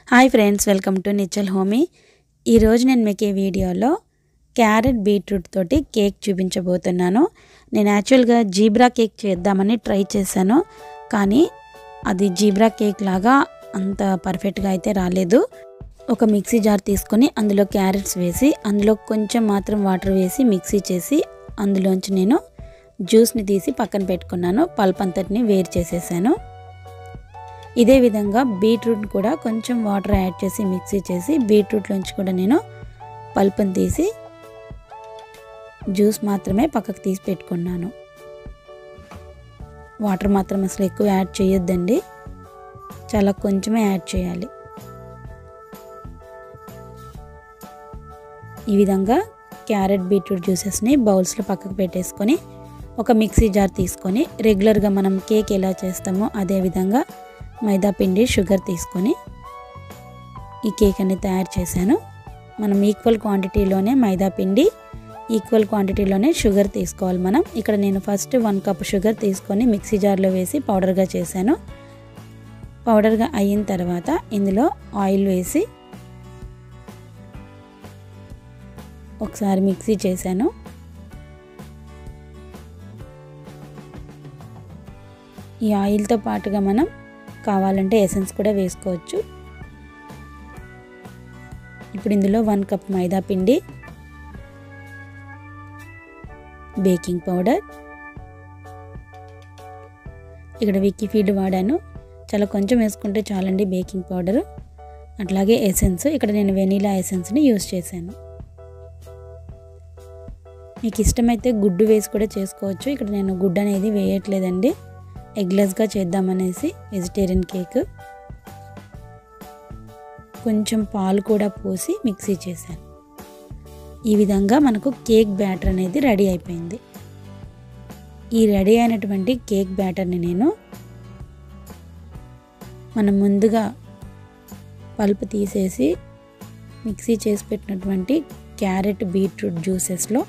hi friends welcome to నిచ్చల్ హోమీ ఈరోజు నేను మీకు ఈ వీడియోలో క్యారెట్ బీట్రూట్ తోటి కేక్ చూపించబోతున్నాను నేను యాక్చువల్గా జీబ్రా కేక్ చేద్దామని ట్రై చేశాను కానీ అది జీబ్రా కేక్ లాగా అంత పర్ఫెక్ట్గా అయితే రాలేదు ఒక మిక్సీ జార్ తీసుకొని అందులో క్యారెట్స్ వేసి అందులో కొంచెం మాత్రం వాటర్ వేసి మిక్సీ చేసి అందులోంచి నేను జ్యూస్ని తీసి పక్కన పెట్టుకున్నాను పల్ప్ అంతటిని వేరు చేసేసాను ఇదే విధంగా బీట్రూట్ కూడా కొంచెం వాటర్ యాడ్ చేసి మిక్సీ చేసి బీట్రూట్లోంచి కూడా నేను పల్పుని తీసి జ్యూస్ మాత్రమే పక్కకు తీసి పెట్టుకున్నాను వాటర్ మాత్రం అసలు ఎక్కువ యాడ్ చేయొద్దండి చాలా కొంచెమే యాడ్ చేయాలి ఈ విధంగా క్యారెట్ బీట్రూట్ జ్యూసెస్ని బౌల్స్లో పక్కకు పెట్టేసుకొని ఒక మిక్సీ జార్ తీసుకొని రెగ్యులర్గా మనం కేక్ ఎలా చేస్తామో అదే విధంగా మైదా పిండి షుగర్ తీసుకొని ఈ కేక్ అనేది తయారు చేశాను మనం ఈక్వల్ క్వాంటిటీలోనే మైదా పిండి ఈక్వల్ క్వాంటిటీలోనే షుగర్ తీసుకోవాలి మనం ఇక్కడ నేను ఫస్ట్ వన్ కప్ షుగర్ తీసుకొని మిక్సీ జార్లో వేసి పౌడర్గా చేశాను పౌడర్గా అయిన తర్వాత ఇందులో ఆయిల్ వేసి ఒకసారి మిక్సీ చేశాను ఈ ఆయిల్తో పాటుగా మనం కావాలంటే ఎసెన్స్ కూడా వేసుకోవచ్చు ఇప్పుడు ఇందులో వన్ కప్ మైదా పిండి బేకింగ్ పౌడర్ ఇక్కడ విక్కీ ఫీడ్ వాడాను చాలా కొంచెం వేసుకుంటే చాలండి బేకింగ్ పౌడర్ అట్లాగే ఎసెన్స్ ఇక్కడ నేను వెనీలా ఎసెన్స్ని యూస్ చేశాను మీకు ఇష్టమైతే గుడ్డు వేసి కూడా చేసుకోవచ్చు ఇక్కడ నేను గుడ్డు అనేది వేయట్లేదండి ఎగ్లెస్గా చేద్దామనేసి వెజిటేరియన్ కేక్ కొంచెం పాలు కూడా పోసి మిక్సీ చేశాను ఈ విధంగా మనకు కేక్ బ్యాటర్ అనేది రెడీ అయిపోయింది ఈ రెడీ అయినటువంటి కేక్ బ్యాటర్ని నేను మనం ముందుగా పల్పు తీసేసి మిక్సీ చేసి పెట్టినటువంటి క్యారెట్ బీట్రూట్ జ్యూసెస్లో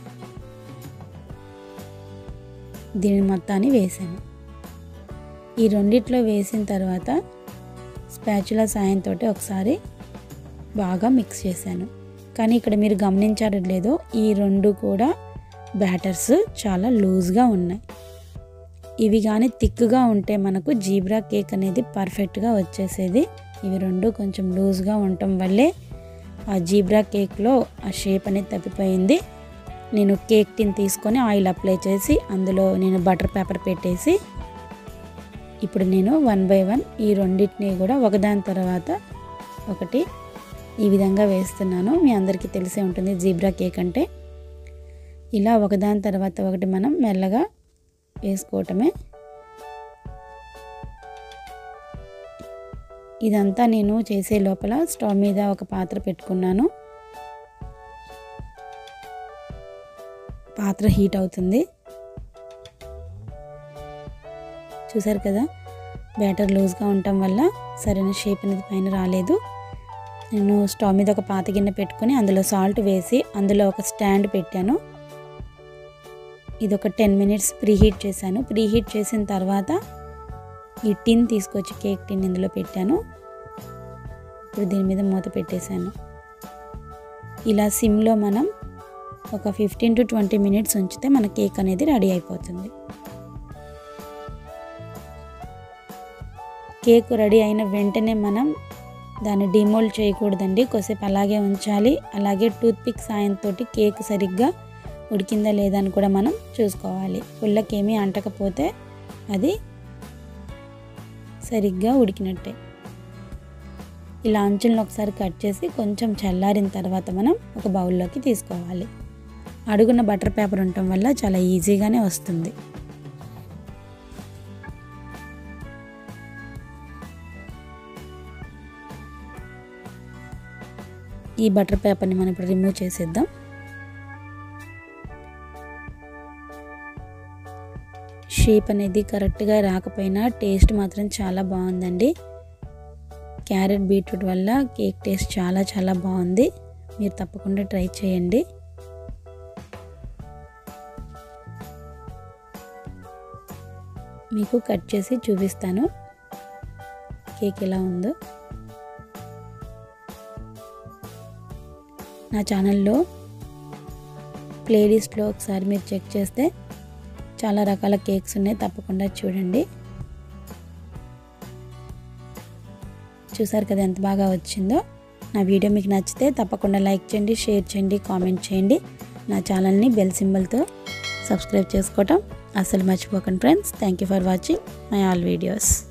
దీని మొత్తాన్ని వేసాను ఈ రెండిట్లో వేసిన తర్వాత స్పాచులా సాయంతో ఒకసారి బాగా మిక్స్ చేశాను కానీ ఇక్కడ మీరు గమనించారో లేదో ఈ రెండు కూడా బ్యాటర్స్ చాలా లూజ్గా ఉన్నాయి ఇవి కానీ థిక్గా ఉంటే మనకు జీబ్రా కేక్ అనేది పర్ఫెక్ట్గా వచ్చేసేది ఇవి రెండు కొంచెం లూజ్గా ఉండటం వల్లే ఆ జీబ్రా కేక్లో ఆ షేప్ అనేది తప్పిపోయింది నేను కేక్ టిన్ తీసుకొని ఆయిల్ అప్లై చేసి అందులో నేను బటర్ పేపర్ పెట్టేసి ఇప్పుడు నేను వన్ బై వన్ ఈ రెండింటిని కూడా ఒకదాని తర్వాత ఒకటి ఈ విధంగా వేస్తున్నాను మీ అందరికీ తెలిసే ఉంటుంది జీబ్రా కేక్ అంటే ఇలా ఒకదాని తర్వాత ఒకటి మనం మెల్లగా వేసుకోవటమే ఇదంతా నేను చేసే లోపల స్టవ్ మీద ఒక పాత్ర పెట్టుకున్నాను పాత్ర హీట్ అవుతుంది చూసారు కదా బ్యాటర్ లూజ్గా ఉండటం వల్ల సరైన షేప్ అనేది పైన రాలేదు నేను స్టవ్ మీద ఒక పాత గిన్నె పెట్టుకొని అందులో సాల్ట్ వేసి అందులో ఒక స్టాండ్ పెట్టాను ఇది ఒక టెన్ మినిట్స్ ప్రీహీట్ చేశాను ప్రీహీట్ చేసిన తర్వాత ఈ టిన్ తీసుకొచ్చి కేక్ టిన్ ఇందులో పెట్టాను ఇప్పుడు దీని మీద మూత పెట్టేశాను ఇలా సిమ్లో మనం ఒక ఫిఫ్టీన్ టు ట్వంటీ మినిట్స్ ఉంచితే మన కేక్ అనేది రెడీ అయిపోతుంది కేక్ రెడీ అయిన వెంటనే మనం దాన్ని డిమోల్డ్ చేయకూడదండి కొద్దిసేపు అలాగే ఉంచాలి అలాగే టూత్పిక్ సాయంతో కేక్ సరిగ్గా ఉడికిందా లేదా అని కూడా మనం చూసుకోవాలి పుల్లకేమీ అంటకపోతే అది సరిగ్గా ఉడికినట్టే ఇలా అంచులను ఒకసారి కట్ చేసి కొంచెం చల్లారిన తర్వాత మనం ఒక బౌల్లోకి తీసుకోవాలి అడుగున బటర్ పేపర్ ఉండటం వల్ల చాలా ఈజీగానే వస్తుంది ఈ బటర్ పేపర్ని మనం ఇప్పుడు రిమూవ్ చేసేద్దాం షేప్ అనేది కరెక్ట్గా రాకపోయినా టేస్ట్ మాత్రం చాలా బాగుందండి క్యారెట్ బీట్రూట్ వల్ల కేక్ టేస్ట్ చాలా చాలా బాగుంది మీరు తప్పకుండా ట్రై చేయండి మీకు కట్ చేసి చూపిస్తాను కేక్ ఎలా ఉందో నా ఛానల్లో ప్లేలిస్ట్లో ఒకసారి మీరు చెక్ చేస్తే చాలా రకాల కేక్స్ ఉన్నాయి తప్పకుండా చూడండి చూసారు కదా ఎంత బాగా వచ్చిందో నా వీడియో మీకు నచ్చితే తప్పకుండా లైక్ చేయండి షేర్ చేయండి కామెంట్ చేయండి నా ఛానల్ని బెల్ సింబల్తో సబ్స్క్రైబ్ చేసుకోవటం అస్సలు మర్చిపోకండి friends thank you for watching my all videos